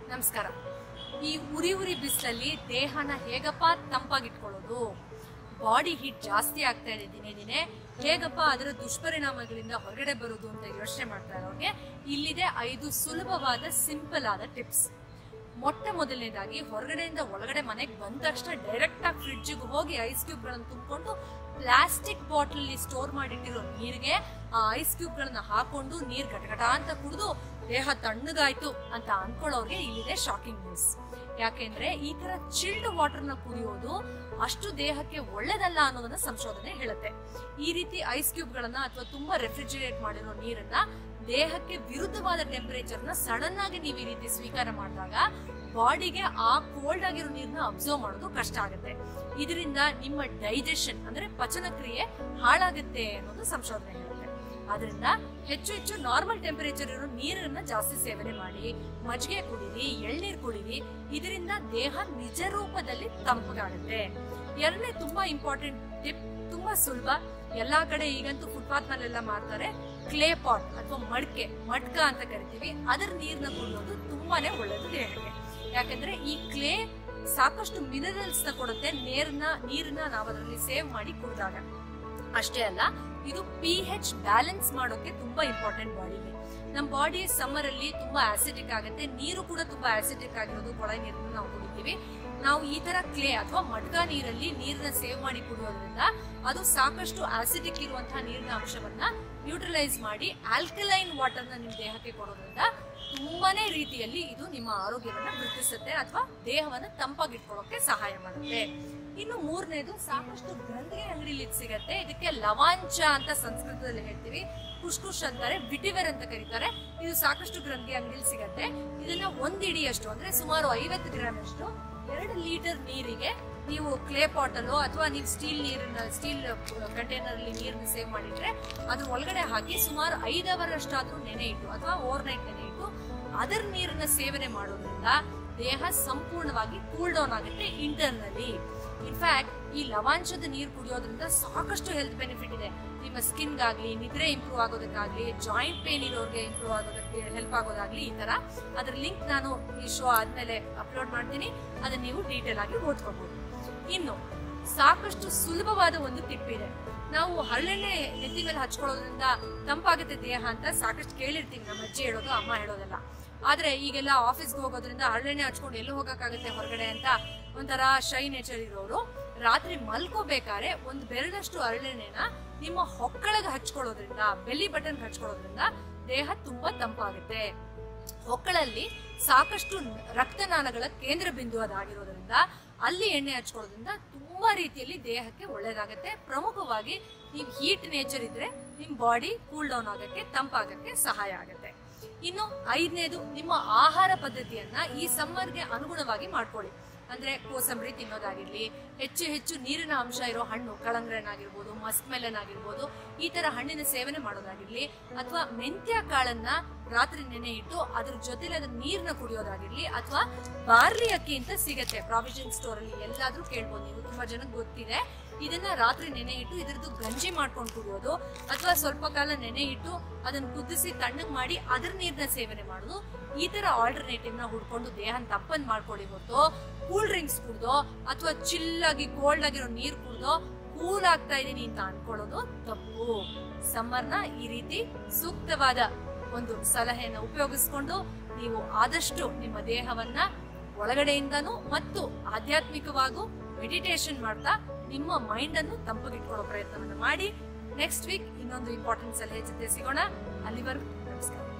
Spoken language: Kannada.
ನಮಸ್ಕಾರ ಈ ಉರಿ ಉರಿ ಬಿಸಿಲಲ್ಲಿ ದೇಹನ ಹೇಗಪ್ಪ ತಂಪಾಗಿಟ್ಕೊಳ್ಳೋದು ಬಾಡಿ ಹೀಟ್ ಜಾಸ್ತಿ ಆಗ್ತಾ ಇದೆ ದಿನೇ ದಿನೇ ಹೇಗಪ್ಪ ಅದರ ದುಷ್ಪರಿಣಾಮಗಳಿಂದ ಹೊರಗಡೆ ಬರೋದು ಅಂತ ಯೋಚನೆ ಮಾಡ್ತಾ ಇರೋರಿಗೆ ಇಲ್ಲಿದೆ ಐದು ಸುಲಭವಾದ ಸಿಂಪಲ್ ಆದ ಟಿಪ್ಸ್ ಮೊಟ್ಟ ಮೊದಲನೇದಾಗಿ ಹೊರಗಡೆಯಿಂದ ಒಳಗಡೆ ಮನೆಗೆ ಬಂದ ತಕ್ಷಣ ಡೈರೆಕ್ಟ್ ಆಗಿ ಫ್ರಿಡ್ಜ್ಗೆ ಹೋಗಿ ಐಸ್ ಕ್ಯೂಬ್ ಗಳನ್ನ ತುಂಬಿಕೊಂಡು ಪ್ಲಾಸ್ಟಿಕ್ ಬಾಟಲ್ ಅಲ್ಲಿ ಸ್ಟೋರ್ ಮಾಡಿಟ್ಟಿರೋ ನೀರಿಗೆ ಆ ಐಸ್ ಕ್ಯೂಬ್ ಗಳನ್ನ ಹಾಕೊಂಡು ನೀರ್ ಗಟಗಟ ಅಂತ ಕುಡಿದು ದೇಹ ತಣ್ಣಗಾಯ್ತು ಅಂತ ಅನ್ಕೊಳ್ಳೋರ್ಗೆ ಇಲ್ಲಿದೆ ಶಾಕಿಂಗ್ ನ್ಯೂಸ್ ಯಾಕೆಂದ್ರೆ ಈ ತರ ಚಿಲ್ಡ್ ವಾಟರ್ ನ ಕುಡಿಯೋದು ಅಷ್ಟು ದೇಹಕ್ಕೆ ಒಳ್ಳೇದಲ್ಲ ಅನ್ನೋದನ್ನ ಸಂಶೋಧನೆ ಹೇಳುತ್ತೆ ಈ ರೀತಿ ಐಸ್ ಕ್ಯೂಬ್ ಗಳನ್ನ ಅಥವಾ ತುಂಬಾ ರೆಫ್ರಿಜಿರೇಟ್ ಮಾಡಿರೋ ನೀರನ್ನ ದೇಹಕ್ಕೆ ವಿರುದ್ಧವಾದ ಟೆಂಪರೇಚರ್ ನ ಸಡನ್ ಆಗಿ ನೀವು ಈ ರೀತಿ ಸ್ವೀಕಾರ ಮಾಡಿದಾಗ ಬಾಡಿಗೆ ಆ ಕೋಲ್ಡ್ ಆಗಿರೋ ನೀರನ್ನ ಅಬ್ಸರ್ವ್ ಮಾಡೋದು ಕಷ್ಟ ಆಗುತ್ತೆ ಇದರಿಂದ ನಿಮ್ಮ ಡೈಜೆಷನ್ ಅಂದ್ರೆ ಪಚನ ಕ್ರಿಯೆ ಹಾಳಾಗುತ್ತೆ ಅನ್ನೋದು ಸಂಶೋಧನೆ ಹೇಳುತ್ತೆ ಆದ್ರಿಂದ ಹೆಚ್ಚು ಹೆಚ್ಚು ನಾರ್ಮಲ್ ಟೆಂಪರೇಚರ್ ಇರೋ ನೀರನ್ನ ಜಾಸ್ತಿ ಸೇವನೆ ಮಾಡಿ ಮಜ್ಜಿಗೆ ಕುಡೀರಿ ಎಳ್ನೀರ್ ಕುಡೀರಿ ಇದರಿಂದ ದೇಹ ನಿಜ ರೂಪದಲ್ಲಿ ತಂಪಗಾಗುತ್ತೆ ಎರಡನೇ ತುಂಬಾ ಇಂಪಾರ್ಟೆಂಟ್ ಟಿಪ್ ತುಂಬಾ ಸುಲಭ ಎಲ್ಲಾ ಕಡೆ ಈಗಂತೂ ಫುಟ್ಪಾತ್ ನಲ್ಲೆಲ್ಲ ಮಾರ್ತಾರೆ ಕ್ಲೇ ಪಾಟ್ ಅಥವಾ ಮಡ್ಕೆ ಮಡ್ಕ ಅಂತ ಕರಿತೀವಿ ಅದರ ನೀರ್ನ ಕುಡಿಯೋದು ತುಂಬಾನೇ ಒಳ್ಳೇದು ದೇಹಕ್ಕೆ ಯಾಕಂದ್ರೆ ಈ ಕ್ಲೇ ಸಾಕಷ್ಟು ಮಿನರಲ್ಸ್ ನ ಕೊಡುತ್ತೆ ನೀರನ್ನ ನೀರನ್ನ ನಾವು ಅದರಲ್ಲಿ ಸೇವ್ ಮಾಡಿ ಕುಡಿದಾಗ ಅಷ್ಟೇ ಅಲ್ಲ ಇದು ಪಿ ಹೆಚ್ ಬ್ಯಾಲೆನ್ಸ್ ಮಾಡೋಕೆ ತುಂಬಾ ಇಂಪಾರ್ಟೆಂಟ್ ಬಾಡಿಗೆ ನಮ್ಮ ಬಾಡಿ ಸಮ್ಮರ್ ಅಲ್ಲಿ ತುಂಬಾ ಆಸಿಡಿಕ್ ಆಗುತ್ತೆ ನೀರು ಕೂಡ ತುಂಬಾ ಆಸಿಡಿಕ್ ಆಗಿರೋದು ಕೊಳೆ ನೀರನ್ನು ನಾವು ಕುಡಿತೀವಿ ನಾವು ಈ ತರ ಕ್ಲೇ ಅಥವಾ ಮಡ್ಕ ನೀರಲ್ಲಿ ನೀರನ್ನ ಸೇವ್ ಮಾಡಿ ಕುಡಿಯೋದ್ರಿಂದ ಅದು ಸಾಕಷ್ಟು ಆಸಿಡಿಕ್ ಇರುವಂತಹ ನೀರಿನ ಅಂಶವನ್ನ ನ್ಯೂಟ್ರಲೈಸ್ ಮಾಡಿ ಆಲ್ಕಲೈನ್ ವಾಟರ್ ನ ನಿಮ್ ದೇಹಕ್ಕೆ ಕೊಡೋದ್ರಿಂದ ತುಂಬಾನೇ ರೀತಿಯಲ್ಲಿ ಇದು ನಿಮ್ಮ ಆರೋಗ್ಯವನ್ನ ವೃದ್ಧಿಸುತ್ತೆ ಅಥವಾ ದೇಹವನ್ನ ತಂಪಾಗಿಟ್ಕೊಳ್ಳೋಕೆ ಸಹಾಯ ಮಾಡುತ್ತೆ ಇನ್ನು ಮೂರನೇದು ಸಾಕಷ್ಟು ಗ್ರಂಥಿಗೆ ಅಂಗಡಿಲಿ ಇದು ಸಿಗತ್ತೆ ಇದಕ್ಕೆ ಲವಾಂಚ ಅಂತ ಸಂಸ್ಕೃತದಲ್ಲಿ ಹೇಳ್ತೀವಿ ಕುಷ್ಕುಷ್ ಅಂತಾರೆ ವಿಟಿವೆರ್ ಅಂತ ಕರೀತಾರೆ ಇದು ಸಾಕಷ್ಟು ಗ್ರಂಥಿಗೆ ಅಂಗಡಿಲಿ ಸಿಗತ್ತೆ ಇದನ್ನ ಒಂದ್ ಇಡಿಯಷ್ಟು ಅಂದ್ರೆ ಸುಮಾರು ಐವತ್ತು ಗ್ರಾಮ್ ಅಷ್ಟು ಎರಡು ಲೀಟರ್ ನೀರಿಗೆ ನೀವು ಕ್ಲೇ ಪಾಟಲ್ಲೋ ಅಥವಾ ನೀವು ಸ್ಟೀಲ್ ನೀರನ್ನ ಸ್ಟೀಲ್ ಕಂಟೈನರ್ ಅಲ್ಲಿ ನೀರನ್ನ ಸೇವ್ ಮಾಡಿಟ್ರೆ ಅದ್ರ ಒಳಗಡೆ ಹಾಕಿ ಸುಮಾರು ಐದು ಅವರ್ ಅಷ್ಟಾದ್ರೂ ನೆನೆ ಇಟ್ಟು ಅಥವಾ ಓವರ್ ನೈಟ್ ನೆನೆ ಇಟ್ಟು ಅದರ ನೀರನ್ನ ಸೇವನೆ ಮಾಡೋದ್ರಿಂದ ದೇಹ ಸಂಪೂರ್ಣವಾಗಿ ಕೂಲ್ ಡೌನ್ ಆಗುತ್ತೆ ಇಂಟರ್ನಲ್ಲಿ ಇನ್ಫ್ಯಾಕ್ಟ್ ಈ ಲವಾಂಶದ ನೀರು ಕುಡಿಯೋದ್ರಿಂದ ಸಾಕಷ್ಟು ಹೆಲ್ತ್ ಬೆನಿಫಿಟ್ ಇದೆ ನಿಮ್ಮ ಸ್ಕಿನ್ಗಾಗ್ಲಿ ನಿದ್ರೆ ಇಂಪ್ರೂವ್ ಆಗೋದಕ್ಕಾಗ್ಲಿ ಜಾಯಿಂಟ್ ಪೇನ್ ಇರೋರಿಗೆ ಇಂಪ್ರೂವ್ ಆಗೋದಕ್ಕೆ ಹೆಲ್ಪ್ ಆಗೋದಾಗ್ಲಿ ಈ ತರ ಅದ್ರ ಲಿಂಕ್ ನಾನು ಈ ಶೋ ಆದ್ಮೇಲೆ ಅಪ್ಲೋಡ್ ಮಾಡ್ತೀನಿ ಅದನ್ನ ನೀವು ಡೀಟೇಲ್ ಆಗಿ ಓದ್ಕೋಬಹುದು ಇನ್ನು ಸಾಕಷ್ಟು ಸುಲಭವಾದ ಒಂದು ಟಿಪ್ ಇದೆ ನಾವು ಹರಳೆಣ್ಣೆ ನೆತ್ತಿ ಮೇಲೆ ಹಚ್ಕೊಳ್ಳೋದ್ರಿಂದ ತಂಪಾಗುತ್ತೆ ದೇಹ ಅಂತ ಸಾಕಷ್ಟು ಕೇಳಿರ್ತೀವಿ ನಮ್ಮ ಅಜ್ಜಿ ಹೇಳೋದು ಅಮ್ಮ ಹೇಳೋದೆಲ್ಲ ಆದ್ರೆ ಈಗೆಲ್ಲ ಆಫೀಸ್ಗೆ ಹೋಗೋದ್ರಿಂದ ಹರಳೆಣ್ಣೆ ಹಚ್ಕೊಂಡು ಎಲ್ಲೂ ಹೋಗಕ್ಕಾಗುತ್ತೆ ಹೊರಗಡೆ ಅಂತ ಒಂಥರ ಶೈ ನೇಚರ್ ಇರೋರು ರಾತ್ರಿ ಮಲ್ಕೋಬೇಕಾದ್ರೆ ಒಂದು ಬೆರಳಷ್ಟು ಹರಳೆಣ್ಣೆನ ನಿಮ್ಮ ಹೊಕ್ಕಳಗೆ ಹಚ್ಕೊಳ್ಳೋದ್ರಿಂದ ಬೆಲ್ಲಿ ಬಟನ್ ಹಚ್ಕೊಳ್ಳೋದ್ರಿಂದ ದೇಹ ತುಂಬಾ ತಂಪಾಗುತ್ತೆ ಹೊಕ್ಕಳಲ್ಲಿ ಸಾಕಷ್ಟು ರಕ್ತನಾಳಗಳ ಕೇಂದ್ರ ಬಿಂದು ಅದಾಗಿರೋದ್ರಿಂದ ಅಲ್ಲಿ ಎಣ್ಣೆ ಹಚ್ಕೊಳ್ಳೋದ್ರಿಂದ ತುಂಬಾ ರೀತಿಯಲ್ಲಿ ದೇಹಕ್ಕೆ ಒಳ್ಳೇದಾಗತ್ತೆ ಪ್ರಮುಖವಾಗಿ ನೀವು ಹೀಟ್ ನೇಚರ್ ಇದ್ರೆ ನಿಮ್ ಬಾಡಿ ಕೂಲ್ ಡೌನ್ ಆಗಕ್ಕೆ ತಂಪಾಗಕ್ಕೆ ಸಹಾಯ ಆಗುತ್ತೆ ಇನ್ನು ಐದನೇದು ನಿಮ್ಮ ಆಹಾರ ಪದ್ಧತಿಯನ್ನ ಈ ಸಮ್ಮರ್ಗೆ ಅನುಗುಣವಾಗಿ ಮಾಡ್ಕೊಳ್ಳಿ ಅಂದ್ರೆ ಕೋಸಂಬರಿ ತಿನ್ನೋದಾಗಿರ್ಲಿ ಹೆಚ್ಚು ಹೆಚ್ಚು ನೀರಿನ ಅಂಶ ಇರೋ ಹಣ್ಣು ಕಳಂಗ್ರನ್ ಆಗಿರ್ಬೋದು ಮಸ್ಕ್ ಮೆಲನ್ ಆಗಿರ್ಬೋದು ಈ ತರ ಹಣ್ಣಿನ ಸೇವನೆ ಮಾಡೋದಾಗಿರ್ಲಿ ಅಥವಾ ಮೆಂತ್ಯ ಕಾಳನ್ನ ರಾತ್ರಿ ನೆನೆ ಇಟ್ಟು ಅದ್ರ ಜೊತೆಲಿ ಅದ್ರ ನೀರ್ನ ಕುಡಿಯೋದಾಗಿರ್ಲಿ ಅಥವಾ ಬಾರ್ಲಿ ಅಕ್ಕಿ ಅಂತ ಸಿಗತ್ತೆ ಪ್ರಾವಿಷನ್ ಸ್ಟೋರ್ ಅಲ್ಲಿ ಎಲ್ಲಾದ್ರೂ ಕೇಳ್ಬೋದು ನೀವು ತುಂಬಾ ಜನಕ್ಕೆ ಗೊತ್ತಿದೆ ಇದನ್ನ ರಾತ್ರಿ ನೆನೆ ಇಟ್ಟು ಇದ್ರದ್ದು ಗಂಜಿ ಮಾಡ್ಕೊಂಡು ಕುಡಿಯೋದು ಅಥವಾ ಸ್ವಲ್ಪ ಕಾಲ ನೆನೆ ಇಟ್ಟು ಅದನ್ನ ಕುದಿಸಿ ತಣ್ಣಗ್ ಮಾಡಿ ಅದ್ರ ನೀರ್ನ ಸೇವನೆ ಮಾಡೋದು ಈ ತರ ಆಲ್ಟರ್ನೇಟಿವ್ ನ ಹುಡ್ಕೊಂಡು ದೇಹನ ತಪ್ಪನ್ ಮಾಡ್ಕೊಳ್ಳಿ ಹೊರತು ಕೂಲ್ ಡ್ರಿಂಕ್ಸ್ ಕುಡ್ದೋ ಅಥವಾ ಚಿಲ್ಲಾಗಿ ಕೋಲ್ಡ್ ಆಗಿರೋ ನೀರ್ ಕುಡ್ದೋ ಕೂಲ್ ಆಗ್ತಾ ಇದೀನಿ ಅಂತ ಅನ್ಕೊಳ್ಳೋದು ತಪ್ಪು ಸಮ್ಮರ್ನ ಈ ರೀತಿ ಸೂಕ್ತವಾದ ಒಂದು ಸಲಹೆಯನ್ನು ಉಪಯೋಗಿಸ್ಕೊಂಡು ನೀವು ಆದಷ್ಟು ನಿಮ್ಮ ದೇಹವನ್ನ ಒಳಗಡೆಯಿಂದನೂ ಮತ್ತು ಆಧ್ಯಾತ್ಮಿಕವಾಗೂ ಮೆಡಿಟೇಷನ್ ಮಾಡ್ತಾ ನಿಮ್ಮ ಮೈಂಡ್ ಅನ್ನು ತಂಪಗಿಟ್ಕೊಳ್ಳೋ ಪ್ರಯತ್ನವನ್ನ ಮಾಡಿ ನೆಕ್ಸ್ಟ್ ವೀಕ್ ಇನ್ನೊಂದು ಇಂಪಾರ್ಟೆಂಟ್ ಸಲಹೆ ಜೊತೆ ಸಿಗೋಣ ಅಲ್ಲಿವರೆಗೂ ನಮಸ್ಕಾರ